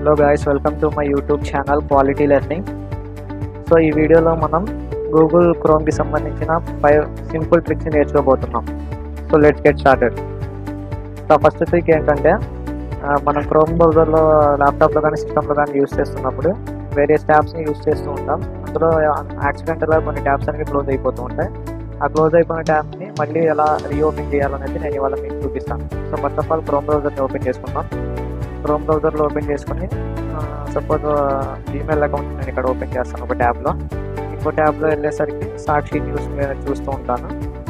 Hello guys welcome to my YouTube channel quality learning so ఈ వీడియోలో మనం Google క్రోమ్కి సంబంధించిన ఫైవ్ సింపుల్ ట్రిక్స్ నేర్చుకోబోతున్నాం so let's get started so first trick ఏంటంటే ఆ, మనం క్రోమ్ బ్రౌజర్లో ల్యాప్టాప్లో కానీ సిస్టంలో కానీ యూస్ చేస్తున్నప్పుడు వేరియస్ ట్యాబ్స్ని యూస్ చేస్తూ ఉంటాం అందులో యాక్సిడెంటల్గా కొన్ని ట్యాబ్స్ అనేవి క్లోజ్ అయిపోతూ ఉంటాయి ఆ క్లోజ్ అయిపోయిన ట్యాబ్ని మళ్ళీ ఎలా రీఓపెన్ చేయాలనేది నేను ఇవాళ మీకు చూపిస్తాను so first of all Chrome బ్రౌజర్ని ఓపెన్ చేసుకుందాం క్రోమ్ బ్రౌజర్లో ఓపెన్ చేసుకుని సపోజ్ జీమెయిల్ అకౌంట్ నేను ఇక్కడ ఓపెన్ చేస్తాను ఒక ట్యాబ్లో ఇంకో ట్యాబ్లో వెళ్ళేసరికి సాక్షి న్యూస్ మీద చూస్తూ ఉంటాను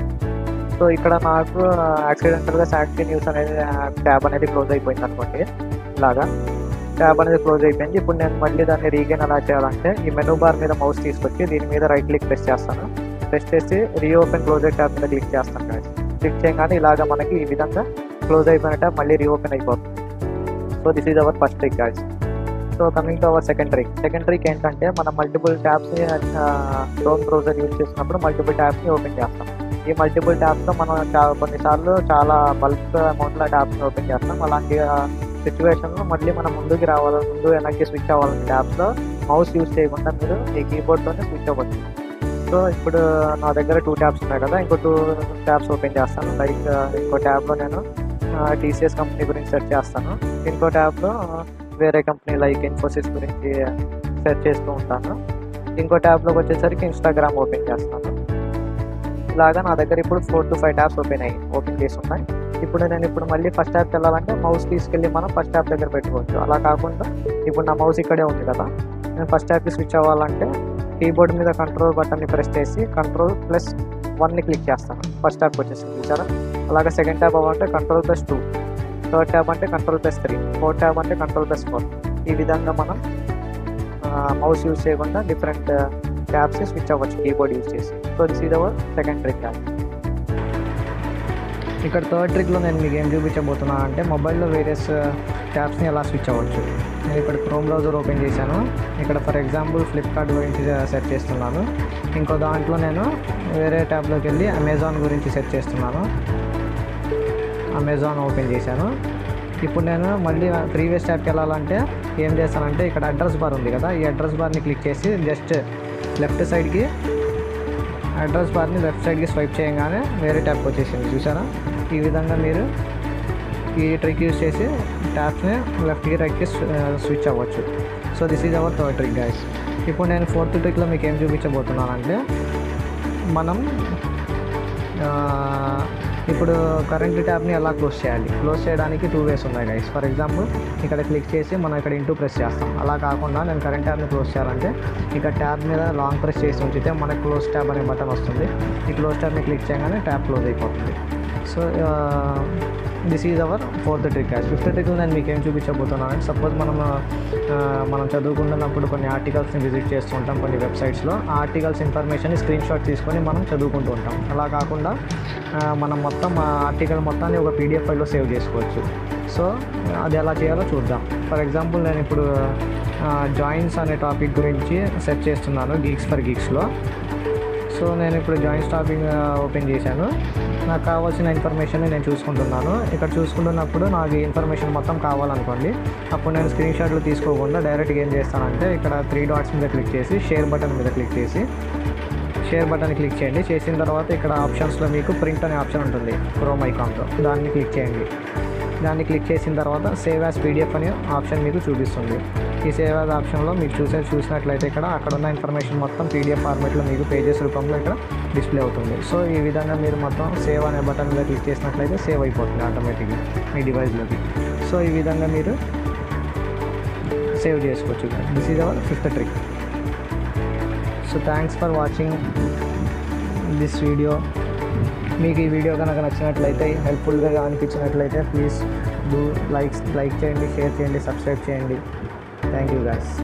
సో ఇక్కడ నాకు యాక్సిడెంటల్గా సాక్షి న్యూస్ అనేది ట్యాబ్ అనేది క్లోజ్ అయిపోయింది అనుకోండి ఇలాగా ట్యాబ్ అనేది క్లోజ్ అయిపోయింది ఇప్పుడు నేను మళ్ళీ దాన్ని రీగైన్ ఎలా చేయాలంటే ఈ మెనూ బార్ మీద మౌస్ తీసుకొచ్చి దీని మీద రైట్ క్లిక్ ప్రెస్ చేస్తాను ప్రెస్ చేసి రీఓపెన్ క్లోజ్ ట్యాబ్ మీద క్లిక్ చేస్తాను guys. క్లిక్ చేయగానే ఇలాగ మనకి ఈ విధంగా క్లోజ్ అయిపోయిన ట్యాబ్ మళ్ళీ రీఓపెన్ అయిపోతుంది so this is our first trick guys so coming to our second trick second trick ఏంటంటే మనం మల్టిపుల్ ట్యాబ్స్ని క్రోమ్ బ్రౌజర్ యూజ్ చేసినప్పుడు మల్టిపుల్ ట్యాబ్స్ని ఓపెన్ చేస్తాం ఈ మల్టిపుల్ ట్యాబ్స్లో మనం చా- కొన్నిసార్లు చాలా బల్క్ అమౌంట్లో ట్యాబ్స్ని ఓపెన్ చేస్తాం అలాంటి సిచ్యువేషన్లో మళ్ళీ మనం ముందుకు రావాలి ముందు వెనక్కి స్విచ్ అవ్వాలని ట్యాబ్స్లో మౌస్ యూజ్ చేయకుండా మీరు ఈ కీబోర్డ్తోనే స్విచ్ అవ్వచ్చు సో ఇప్పుడు నా దగ్గర టూ ట్యాబ్స్ ఉన్నాయి కదా ఇంకో టూ ట్యాబ్స్ ఓపెన్ చేస్తాను లైక్ ఇంకో ట్యాబ్లో నేను టీసీఎస్ కంపెనీ గురించి సెర్చ్ చేస్తాను ఇంకో ట్యాబ్లో వేరే కంపెనీ లైక్ ఇన్ఫోసిస్ గురించి సెర్చ్ చేస్తూ ఉంటాను ఇంకో ట్యాబ్లోకి వచ్చేసరికి ఇన్స్టాగ్రామ్ ఓపెన్ చేస్తాను ఇలాగా నా దగ్గర ఇప్పుడు four to five tabs open అయ్యి ఓపెన్ చేసి ఉన్నాయి ఇప్పుడు నేను ఇప్పుడు మళ్ళీ ఫస్ట్ ట్యాబ్కి వెళ్ళాలంటే మౌస్ తీసుకెళ్ళి మనం ఫస్ట్ ట్యాబ్ దగ్గర పెట్టుకోవచ్చు అలా కాకుండా ఇప్పుడు నా మౌస్ ఇక్కడే ఉంది కదా నేను ఫస్ట్ ట్యాబ్కి స్విచ్ అవ్వాలంటే కీబోర్డ్ మీద కంట్రోల్ బటన్ని ప్రెస్ చేసి కంట్రోల్ ప్లస్ వన్ని క్లిక్ చేస్తాను ఫస్ట్ ట్యాబ్కి వచ్చేసి చూసారా అలాగే సెకండ్ ట్యాబ్ అవ్వాలంటే control plus two third tab అంటే control plus three fourth tab అంటే కంట్రోల్ ప్లస్ ఫోర్ ఈ విధంగా మనం మౌస్ యూజ్ చేయకుండా డిఫరెంట్ ట్యాబ్స్ స్విచ్ అవ్వచ్చు కీబోర్డ్ యూజ్ చేసి so this is our second trick ఇక్కడ థర్డ్ ట్రిక్లో నేను మీకు ఏం చూపించబోతున్నా అంటే మొబైల్లో వేరియస్ ట్యాబ్స్ని ఎలా స్విచ్ అవ్వచ్చు నేను ఇక్కడ క్రోమ్ బ్రౌజర్ ఓపెన్ చేశాను ఇక్కడ ఫర్ ఎగ్జాంపుల్ ఫ్లిప్కార్ట్ గురించి సెర్చ్ చేస్తున్నాను ఇంకో దాంట్లో నేను వేరే ట్యాబ్లోకి వెళ్ళి అమెజాన్ గురించి సెర్చ్ చేస్తున్నాను అమెజాన్ ఓపెన్ చేశాను ఇప్పుడు నేను మళ్ళీ ప్రీవియస్ ట్యాబ్కి వెళ్ళాలంటే ఏం చేస్తానంటే ఇక్కడ అడ్రస్ బార్ ఉంది కదా ఈ అడ్రస్ బార్ని క్లిక్ చేసి జస్ట్ లెఫ్ట్ సైడ్కి అడ్రస్ బార్ని లెఫ్ట్ సైడ్కి స్వైప్ చేయగానే వేరే ట్యాబ్కి వచ్చేసింది చూసారా ఈ విధంగా మీరు ఈ ట్రిక్ యూస్ చేసి ట్యాబ్స్ని లెఫ్ట్కి రైట్కి స్విచ్ అవ్వచ్చు so this is our third trick guys ఇప్పుడు నేను ఫోర్త్ ట్రిక్లో మీకు ఏం చూపించబోతున్నానంటే మనం ఆ, ఇప్పుడు కరెంట్ ట్యాబ్ని ఎలా క్లోజ్ చేయాలి క్లోజ్ చేయడానికి టూ వేస్ ఉన్నాయి గైస్ ఫర్ ఎగ్జాంపుల్ ఇక్కడ క్లిక్ చేసి మనం ఇక్కడ ఇంటూ ప్రెస్ చేస్తాం అలా కాకుండా నేను కరెంట్ ట్యాబ్ని క్లోజ్ చేయాలంటే ఇక్కడ ట్యాబ్ మీద లాంగ్ ప్రెస్ చేసి ఉంచితే మనకు క్లోజ్ ట్యాబ్ అనే బటన్ వస్తుంది ఈ క్లోజ్ ట్యాబ్ని క్లిక్ చేయగానే ట్యాబ్ క్లోజ్ అయిపోతుంది so this is our fourth trick as fifth trick నేను మీకు ఏం చూపించబోతున్నాను సపోజ్ మనం ఆ, మనం చదువుకుంటున్నప్పుడు కొన్ని ఆర్టికల్స్ని విజిట్ చేస్తూ ఉంటాం కొన్ని వెబ్సైట్స్లో ఆ ఆర్టికల్స్ ఇన్ఫర్మేషన్ స్క్రీన్ షాట్ తీసుకొని మనం చదువుకుంటూ ఉంటాం అలా కాకుండా ఆ, మనం మొత్తం ఆ ఆర్టికల్ మొత్తాన్ని ఒక పీడిఎఫ్ ఫైల్లో సేవ్ చేసుకోవచ్చు సో అది ఎలా చేయాలో చూద్దాం ఫర్ ఎగ్జాంపుల్ నేను ఇప్పుడు జాయిన్స్ అనే టాపిక్ గురించి సెర్చ్ చేస్తున్నాను గీక్స్ ఫర్ గీక్స్లో సో నేను ఇప్పుడు జాయింట్స్ టాపిక్ ఓపెన్ చేశాను నాకు కావాల్సిన ఇన్ఫర్మేషన్ నేను చూసుకుంటున్నాను ఇక్కడ చూసుకుంటున్నప్పుడు నాకు ఈ ఇన్ఫర్మేషన్ మొత్తం కావాలనుకోండి అప్పుడు నేను స్క్రీన్ షాట్లు తీసుకోకుండా డైరెక్ట్గా ఏం చేస్తానంటే ఇక్కడ త్రీ డాట్స్ మీద క్లిక్ చేసి షేర్ బటన్ మీద క్లిక్ చేసి షేర్ బటన్ క్లిక్ చేయండి చేసిన తర్వాత ఇక్కడ ఆప్షన్స్లో మీకు ప్రింట్ అనే ఆప్షన్ ఉంటుంది క్రోమ్ ఐకాన్తో దాన్ని క్లిక్ చేయండి దాన్ని క్లిక్ చేసిన తర్వాత సేవ్ యాజ్ పీడిఎఫ్ అనే ఆప్షన్ మీకు చూపిస్తుంది ఈ సేవ్ యాజ్ ఆప్షన్లో మీకు చూసే చూసినట్లయితే ఇక్కడ అక్కడ ఉన్న ఇన్ఫర్మేషన్ మొత్తం పీడిఎఫ్ ఫార్మేట్లో మీకు పేజెస్ రూపంలో ఇక్కడ డిస్ప్లే అవుతుంది సో ఈ విధంగా మీరు మొత్తం సేవ్ అనే బటన్ మీద క్లిక్ చేసినట్లయితే సేవ్ అయిపోతుంది ఆటోమేటిక్గా మీ డివైస్లోకి సో ఈ విధంగా మీరు సేవ్ చేసుకోవచ్చు this is our fifth trick so thanks for watching this video మీకు ఈ వీడియో కనుక నచ్చినట్లయితే హెల్ప్ఫుల్గా అనిపించినట్లయితే ప్లీజ్ డూ లైక్స్ లైక్ చేయండి షేర్ చేయండి సబ్స్క్రైబ్ చేయండి థ్యాంక్ యూ గాయస్